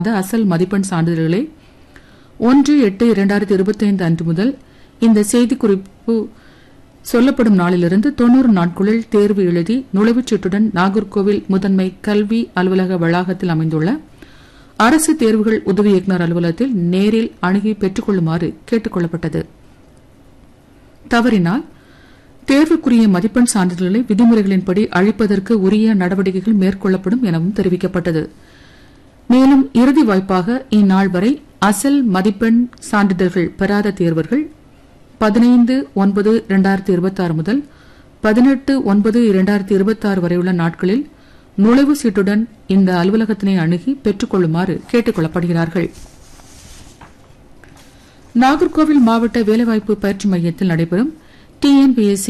அசல் மதிப்பெண் சான்றிதழ்களை ஒன்று எட்டு இரண்டாயிரத்தி இருபத்தைந்து அன்று முதல் இந்த செய்திக்குறிப்பு சொல்லப்படும் நாளிலிருந்து தொன்னூறு நாட்களுள் தேர்வு எழுதி நுழைவுச் சீட்டுடன் நாகர்கோவில் முதன்மை கல்வி அலுவலக வளாகத்தில் அமைந்துள்ள அரசு தேர்வுகள் உதவி இயக்குநர் அலுவலகத்தில் நேரில் அணுகி பெற்றுக் கொள்ளுமாறு கேட்டுக் கொள்ளப்பட்டது தவறினால் தேர்வுக்குரிய மதிப்பெண் சான்றிதழ்களை விதிமுறைகளின்படி அளிப்பதற்கு உரிய நடவடிக்கைகள் மேற்கொள்ளப்படும் எனவும் தெரிவிக்கப்பட்டது மேலும் இறுதி வாய்ப்பாக இந்நாள் வரை அசல் மதிப்பெண் சான்றிதழ்கள் பெறாத தேர்வர்கள் பதினைந்து ஒன்பது இரண்டாயிரத்தி இருபத்தாறு முதல் பதினெட்டு ஒன்பது இரண்டாயிரத்தி இருபத்தாறு வரையுள்ள நாட்களில் நுழைவு சீட்டுடன் இந்த அலுவலகத்தினை அணுகி பெற்றுக் கொள்ளுமாறு கேட்டுக் கொள்ளப்படுகிறார்கள் நாகர்கோவில் மாவட்ட வேலைவாய்ப்பு பயிற்சி மையத்தில் நடைபெறும் டிஎன்பிஎஸ்சி